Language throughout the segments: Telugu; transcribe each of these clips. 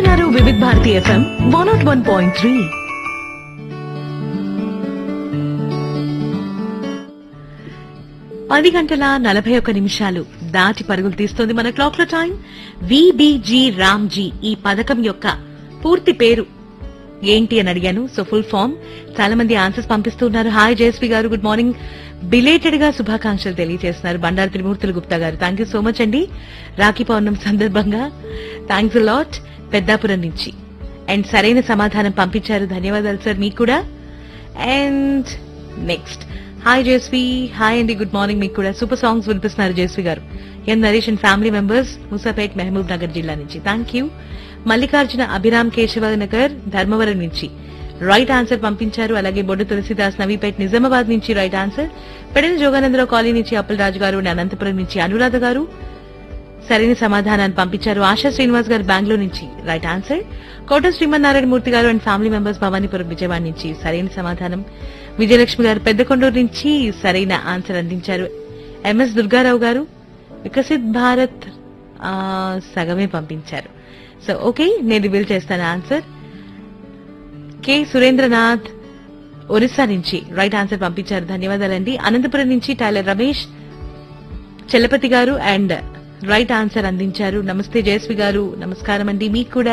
వింటున్నారు Vividh Bharati FM one nought one point three పది గంటల నలభై ఒక్క నిమిషాలు దాటి పరుగులు తీస్తోంది మన క్లాక్ లో టైం విబిజి రామ్జీ ఈ పథకం యొక్క పూర్తి పేరు ఏంటి అని అడిగాను సో ఫుల్ ఫామ్ చాలా మంది ఆన్సర్స్ పంపిస్తున్నారు హాయ్ జయశ్రీ గారు గుడ్ మార్నింగ్ బిలేటెడ్ గా శుభాకాంక్షలు తెలియజేస్తున్నారు బండారు త్రిమూర్తులు గుప్తా గారు థ్యాంక్ యూ సో మచ్ అండి రాఖీ పౌర్ణమి సందర్భంగా థ్యాంక్స్ లాట్ పెద్దాపురం నుంచి అండ్ సరైన సమాధానం పంపించారు ధన్యవాదాలు సార్ మీకు కూడా and next hi Jeshvi hi అండి గుడ్ మార్నింగ్ మీకు కూడా సూపర్ సాంగ్స్ వినిపిస్తున్నారు జేస్వి గారు N Naresh and family members Musapet Mahabub Nagar జిల్లా నుంచి థ్యాంక్ యూ మల్లికార్జున అభిరామ్ కేశవ నగర్ ధర్మవరం నుంచి రైట్ ఆన్సర్ పంపించారు అలాగే బొడ్డు తులసిదాస్ నవీపేట్ నిజామాబాద్ నుంచి right answer Pedala Joganandarao colony నుంచి అప్పలరాజు గారు and అనంతపురం నుంచి అనురాధ గారు సరైన సమాధానాన్ని పంపించారు ఆశా శ్రీనివాస్ గారు బెంగళూరు నుంచి రైట్ ఆన్సర్ కోట శ్రీమన్నారాయణ మూర్తి గారు and family members Bhavanipuram Vijayawada నుంచి సరైన సమాధానం విజయలక్ష్మి గారు పెద్దకొండూరు నుంచి సరైన ఆన్సర్ అందించారు ఎంఎస్ దుర్గారావు గారు వికసిత్ భారత్ ఆ, సగమే పంపించారు సో ఓకే నేను రివీల్ చేస్తాను ఆన్సర్ కె సురేంద్రనాథ్ ఒరిస్సా నుంచి రైట్ ఆన్సర్ పంపించారు ధన్యవాదాలండి అనంతపురం నుంచి టైలర్ రమేష్ చలపతి గారు అండ్ రైట్ ఆన్సర్ అందించారు నమస్తే జయశ్రీ గారు నమస్కారం అండి మీకు కూడా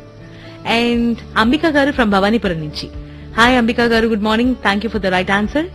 అండ్ అంబిక గారు ఫ్రమ్ భవానీపురం నుంచి హాయ్ అంబిక గారు good morning thank you for the right answer